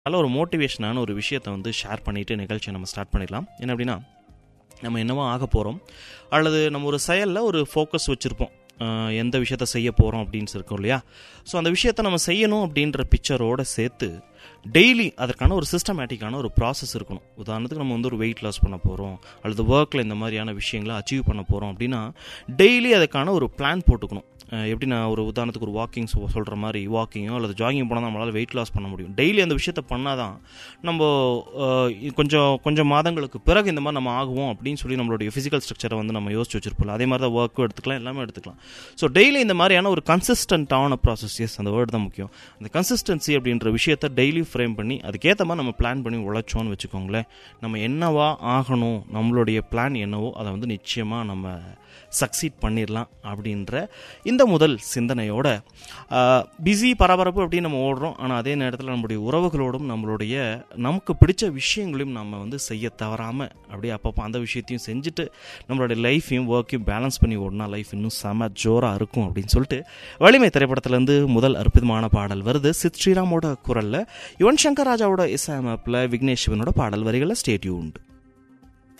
நல்ல ஒரு மோட்டிவேஷனான ஒரு விஷயத்தை வந்து ஷேர் பண்ணிட்டு நிகழ்ச்சியை நம்ம ஸ்டார்ட் பண்ணிடலாம் என்ன அப்படின்னா நம்ம என்னவோ ஆக போகிறோம் அல்லது நம்ம ஒரு செயலில் ஒரு ஃபோக்கஸ் வச்சுருப்போம் ஆஹ் எந்த விஷயத்த செய்ய போகிறோம் அப்படின்னு இருக்கோம் இல்லையா ஸோ அந்த விஷயத்த நம்ம செய்யணும் அப்படின்ற பிக்சரோட சேர்த்து டெய்லி அதற்கான ஒரு சிஸ்டமேட்டிக்கான ஒரு ப்ராசஸ் இருக்கணும் உதாரணத்துக்கு நம்ம வந்து ஒரு வெயிட் லாஸ் பண்ண போகிறோம் அல்லது ஒர்க்கில் இந்த மாதிரியான விஷயங்களை அச்சீவ் பண்ண போகிறோம் அப்படின்னா டெய்லி அதுக்கான ஒரு பிளான் போட்டுக்கணும் அஹ் எப்படி நான் ஒரு உதாரணத்துக்கு ஒரு வாக்கிங் சொல்கிற மாதிரி வாக்கிங்கோ அல்லது ஜாகிங் போனால் நம்மளால் வெயிட் லாஸ் பண்ண முடியும் டெய்லி அந்த விஷயத்த பண்ணால் தான் நம்ம அஹ், கொஞ்சம் கொஞ்சம் மாதங்களுக்கு பிறகு இந்த மாதிரி நம்ம ஆகுவோம் அப்படின்னு சொல்லி நம்மளுடைய ஃபிசிக்கல் ஸ்ட்ரக்சரை வந்து நம்ம யோசிச்சு வச்சிருப்போம் அதே மாதிரி தான் ஒர்க்கும் எடுத்துக்கலாம் எல்லாமே எடுத்துக்கலாம் ஸோ டெய்லி இந்த மாதிரியான ஒரு கன்சிஸ்டன்ட்டான ப்ராசஸ் எஸ் அந்த வேர்டு தான் முக்கியம் அந்த கன்சிஸ்டன்சி அப்படின்ற விஷயத்த டெய்லி ஃப்ரேம் பண்ணி அதுக்கேற்ற மாதிரி நம்ம பிளான் பண்ணி உழைச்சோன்னு வச்சுக்கோங்களேன் நம்ம என்னவா ஆகணும் நம்மளுடைய பிளான் என்னவோ அதை வந்து நிச்சயமாக நம்ம சக்சீட் பண்ணிடலாம் அப்படின்ற இந்த முதல் சிந்தனையோட பிஸி பரபரப்பு அப்படின்னு நம்ம ஓடுறோம் ஆனால் அதே நேரத்தில் நம்மளுடைய உறவுகளோடும் நம்மளுடைய நமக்கு பிடிச்ச விஷயங்களையும் நம்ம வந்து செய்ய தவறாமல் அப்படியே அப்பப்போ அந்த விஷயத்தையும் செஞ்சுட்டு நம்மளுடைய லைஃப்பையும் ஒர்க்கையும் பேலன்ஸ் பண்ணி ஓடினா லைஃப் இன்னும் செம ஜோராக இருக்கும் அப்படின்னு சொல்லிட்டு வலிமை திரைப்படத்துலேருந்து முதல் அற்புதமான பாடல் வருது சித் ஸ்ரீராமோட குரலில் யுவன் சங்கர் ராஜாவோட இசையமைப்பில் விக்னேஷ் சிவனோட பாடல் வரிகளில் ஸ்டேட்யூ உண்டு